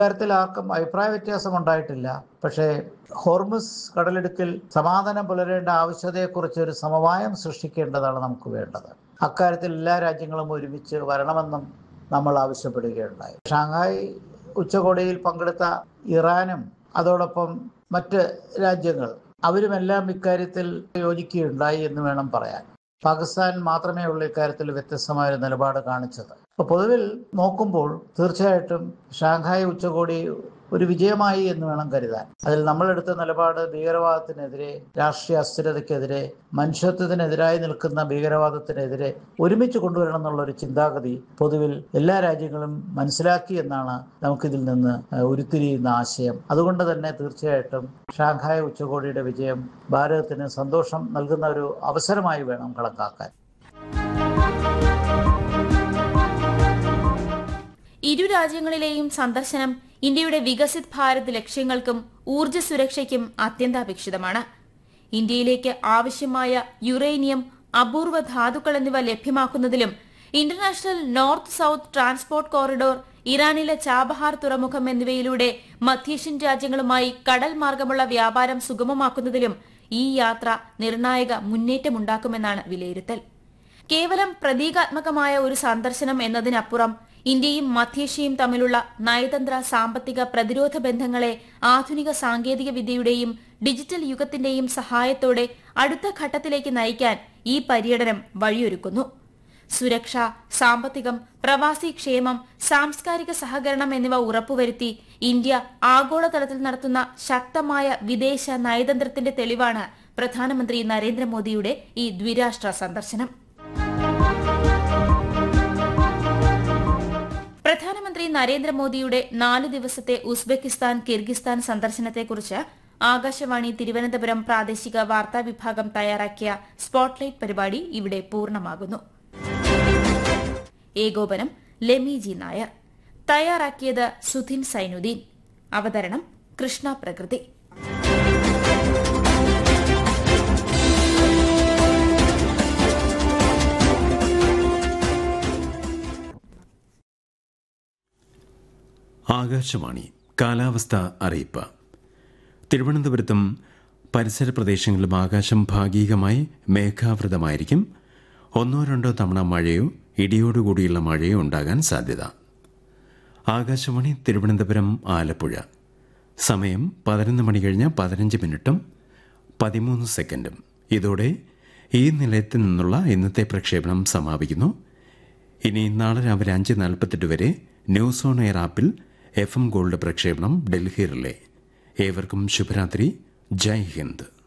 കാര്യത്തിൽ ആർക്കും അഭിപ്രായ വ്യത്യാസം ഉണ്ടായിട്ടില്ല പക്ഷേ ഹോർമുസ് കടലിടുക്കിൽ സമാധാനം പുലരേണ്ട ആവശ്യകതയെക്കുറിച്ച് ഒരു സമവായം സൃഷ്ടിക്കേണ്ടതാണ് നമുക്ക് വേണ്ടത് അക്കാര്യത്തിൽ എല്ലാ രാജ്യങ്ങളും ഒരുമിച്ച് വരണമെന്നും നമ്മൾ ആവശ്യപ്പെടുകയുണ്ടായി ഷാങ്ഹായ് ഉച്ചകോടിയിൽ പങ്കെടുത്ത ഇറാനും അതോടൊപ്പം മറ്റ് രാജ്യങ്ങൾ അവരുമെല്ലാം ഇക്കാര്യത്തിൽ യോജിക്കുകയുണ്ടായി എന്ന് വേണം പറയാൻ പാകിസ്ഥാൻ മാത്രമേ ഉള്ളൂ ഇക്കാര്യത്തിൽ വ്യത്യസ്തമായ ഒരു നിലപാട് കാണിച്ചത് അപ്പോൾ പൊതുവിൽ നോക്കുമ്പോൾ തീർച്ചയായിട്ടും ഷാങ്ഹായ് ഉച്ചകോടി ഒരു വിജയമായി എന്ന് വേണം കരുതാൻ അതിൽ നമ്മളെടുത്ത നിലപാട് ഭീകരവാദത്തിനെതിരെ രാഷ്ട്രീയ അസ്ഥിരതയ്ക്കെതിരെ മനുഷ്യത്വത്തിനെതിരായി നിൽക്കുന്ന ഭീകരവാദത്തിനെതിരെ ഒരുമിച്ച് കൊണ്ടുവരണം എന്നുള്ള ഒരു ചിന്താഗതി പൊതുവിൽ എല്ലാ രാജ്യങ്ങളും മനസ്സിലാക്കി എന്നാണ് നമുക്കിതിൽ നിന്ന് ഉരുത്തിരിയുന്ന ആശയം അതുകൊണ്ട് തന്നെ തീർച്ചയായിട്ടും ഷാങ്ഹായ് ഉച്ചകോടിയുടെ വിജയം ഭാരതത്തിന് സന്തോഷം നൽകുന്ന ഒരു അവസരമായി വേണം കണക്കാക്കാൻ ഇരു രാജ്യങ്ങളിലെയും സന്ദർശനം ഇന്ത്യയുടെ വികസിത് ഭാരത് ലക്ഷ്യങ്ങൾക്കും ഊർജ്ജ സുരക്ഷയ്ക്കും അത്യന്താപേക്ഷിതമാണ് ഇന്ത്യയിലേക്ക് ആവശ്യമായ യുറേനിയം അപൂർവ ധാതുക്കൾ എന്നിവ ലഭ്യമാക്കുന്നതിലും international north south transport corridor ഇറാനിലെ ചാബഹാർ തുറമുഖം എന്നിവയിലൂടെ മധ്യേഷ്യൻ രാജ്യങ്ങളുമായി കടൽ മാർഗമുള്ള വ്യാപാരം സുഗമമാക്കുന്നതിലും ഈ യാത്ര നിർണായക മുന്നേറ്റമുണ്ടാക്കുമെന്നാണ് വിലയിരുത്തൽ കേവലം പ്രതീകാത്മകമായ ഒരു സന്ദർശനം എന്നതിനപ്പുറം ഇന്ത്യയും മധ്യേഷ്യയും തമ്മിലുള്ള നയതന്ത്ര സാമ്പത്തിക പ്രതിരോധ ബന്ധങ്ങളെ ആധുനിക സാങ്കേതിക വിദ്യയുടെയും ഡിജിറ്റൽ യുഗത്തിന്റെയും സഹായത്തോടെ അടുത്ത ഘട്ടത്തിലേക്ക് നയിക്കാൻ ഈ പര്യടനം വഴിയൊരുക്കുന്നു സുരക്ഷ സാമ്പത്തികം പ്രവാസി ക്ഷേമം സാംസ്കാരിക സഹകരണം എന്നിവ ഉറപ്പുവരുത്തി ഇന്ത്യ ആഗോളതലത്തിൽ നടത്തുന്ന ശക്തമായ വിദേശ നയതന്ത്രത്തിന്റെ തെളിവാണ് പ്രധാനമന്ത്രി നരേന്ദ്രമോദിയുടെ ഈ ദ്വിരാഷ്ട്ര സന്ദർശനം പ്രധാനമന്ത്രി നരേന്ദ്രമോദിയുടെ നാല് ദിവസത്തെ ഉസ്ബെക്കിസ്ഥാൻ കിർഗിസ്ഥാൻ സന്ദർശനത്തെക്കുറിച്ച് ആകാശവാണി തിരുവനന്തപുരം പ്രാദേശിക വാർത്താ വിഭാഗം തയ്യാറാക്കിയ സ്പോട്ട്ലൈറ്റ് പരിപാടി ഇവിടെ പൂർണ്ണമാകുന്നു ഏകോപനം ലെമി ജി നായർ തയ്യാറാക്കിയത് സുധിൻ സൈനുദ്ദീൻ അവതരണം കൃഷ്ണ പ്രകൃതി ആകാശവാണി കാലാവസ്ഥ അറിയിപ്പ് തിരുവനന്തപുരത്തും പരിസര പ്രദേശങ്ങളിലും ആകാശം ഭാഗികമായി മേഘാവൃതമായിരിക്കും ഒന്നോ രണ്ടോ തവണ മഴയോ ഇടിയോടുകൂടിയുള്ള മഴയോ ഉണ്ടാകാൻ സാധ്യത ആകാശവാണി തിരുവനന്തപുരം ആലപ്പുഴ സമയം പതിനൊന്ന് മണി കഴിഞ്ഞ് പതിനഞ്ച് മിനിറ്റും പതിമൂന്ന് സെക്കൻഡും ഇതോടെ ഈ നിലയത്തിൽ നിന്നുള്ള ഇന്നത്തെ പ്രക്ഷേപണം സമാപിക്കുന്നു ഇനി നാളെ രാവിലെ അഞ്ച് നാൽപ്പത്തെട്ട് വരെ ന്യൂസ് ഓൺ എയർ ആപ്പിൽ എഫ് എം ഗോൾഡ് പ്രക്ഷേപണം ഡൽഹി റിലേ ഏവർക്കും ശുഭരാത്രി ജയ് ഹിന്ദ്